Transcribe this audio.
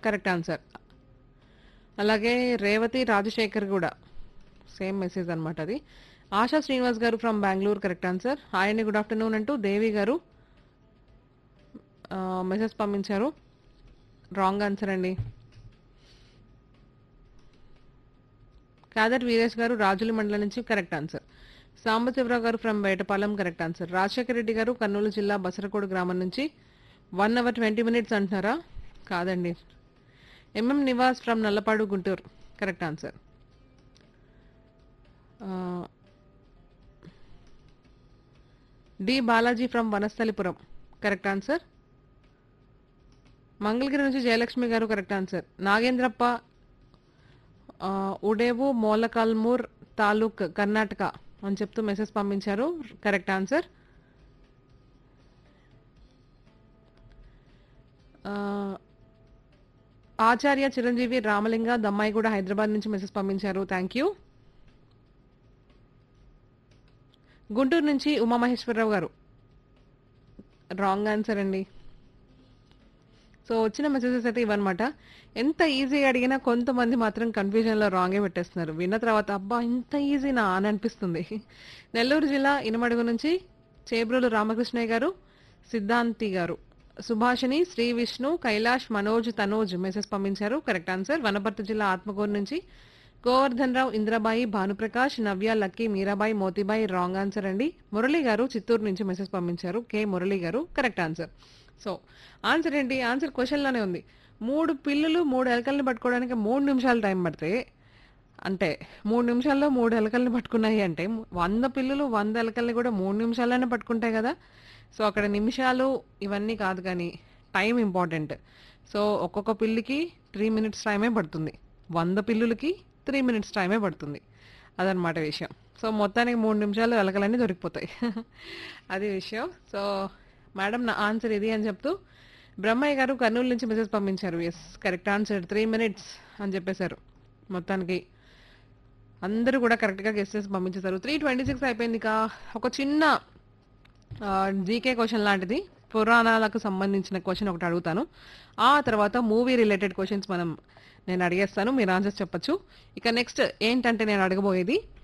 correct answer అలాగే రేవతి రాజశేఖర్ కూడా same message అనమాట అది Asha Srinivas garu from Bengaluru correct answer hi అండి గుడ్ ఆఫ్టర్నూన్ అంటూ దేవి గారు మెసేజ్ పంపించారు రాంగ్ ఆన్సర్ అండి కాదర్ వీరేష్ గారు రాజుల మండలం నుంచి correct answer Sambasivarao garu from Vetapalem correct answer Rajasekhara Reddy garu Kurnool జిల్లా బసరకోడు గ్రామం నుంచి వన్ అవర్ ట్వంటీ మినిట్స్ అంటున్నారా కాదండి MM Nivas from Nallapadu Guntur correct answer D Balaji from Vanasthalipuram correct answer Mangalagiri నుంచి జయలక్ష్మి గారు కరెక్ట్ ఆన్సర్ నాగేంద్రప్ప ఆ, ఉడేవు మోలకల్మూర్ తాలూక్ కర్ణాటక అని చెప్తూ మెసేజ్ పంపించారు కరెక్ట్ ఆన్సర్ ఆ, ఆచార్య చిరంజీవి రామలింగ దమ్మాయి కూడా హైదరాబాద్ నుంచి మెసేజ్ పంపించారు థ్యాంక్ యూ గుంటూరు నుంచి ఉమామహేశ్వరరావు గారు రాంగ్ ఆన్సర్ అండి సో వచ్చిన మెసేజెస్ అయితే ఇవన్నమాట ఎంత ఈజీగా అడిగినా కొంతమంది మాత్రం కన్ఫ్యూజన్లో రాంగే పెట్టేస్తున్నారు విన్న తర్వాత అబ్బా ఇంత ఈజీనా అని అనిపిస్తుంది నెల్లూరు జిల్లా ఇనమడుగు నుంచి చేబ్రోలు రామకృష్ణయ్య గారు సిద్ధాంతి గారు సుభాషిణి శ్రీ విష్ణు కైలాష్ మనోజ్ తనోజ్ మెసేజ్ పంపించారు కరెక్ట్ ఆన్సర్ వనపర్తి జిల్లా ఆత్మకూరు నుంచి గోవర్ధన్ రావు ఇంద్రబాయి భానుప్రకాష్ నవ్య లక్కీ మీరాబాయి మోతీబాయి రాంగ్ ఆన్సర్ అండి మురళి గారు చిత్తూరు నుంచి మెసేజ్ పంపించారు K Murali garu correct answer so answer ఏంటి ఆన్సర్ క్వశ్చన్లోనే ఉంది మూడు పిల్లులు మూడు ఎలకల్ని పట్టుకోవడానికి మూడు నిమిషాలు టైం పడితే అంటే మూడు నిమిషాల్లో మూడు ఎలకల్ని పట్టుకున్నాయి అంటే వంద పిల్లులు వంద ఎలకల్ని కూడా మూడు నిమిషాల్లోనే పట్టుకుంటాయి కదా సో అక్కడ నిమిషాలు ఇవన్నీ కాదు కానీ టైం ఇంపార్టెంట్ సో ఒక్కొక్క పిల్లికి త్రీ మినిట్స్ టైమే పడుతుంది వంద పిల్లులకి త్రీ మినిట్స్ టైమే పడుతుంది అదనమాట విషయం సో మొత్తానికి మూడు నిమిషాలు ఎలకలన్నీ దొరికిపోతాయి అది విషయం సో మేడం నా ఆన్సర్ ఇది అని చెప్తూ బ్రహ్మయ్య గారు కర్నూలు నుంచి మెసేజ్ పంపించారు yes correct answer three minutes అని చెప్పేశారు మొత్తానికి అందరూ కూడా కరెక్ట్గా గెస్ట్ చేసి పంపించేశారు త్రీ ట్వంటీ సిక్స్ అయిపోయింది ఇక ఒక చిన్న జీకే క్వశ్చన్ లాంటిది పురాణాలకు సంబంధించిన క్వశ్చన్ ఒకటి అడుగుతాను ఆ తర్వాత మూవీ రిలేటెడ్ క్వశ్చన్స్ మనం నేను అడిగేస్తాను మీరు ఆన్సర్స్ చెప్పొచ్చు ఇక నెక్స్ట్ ఏంటంటే నేను అడగబోయేది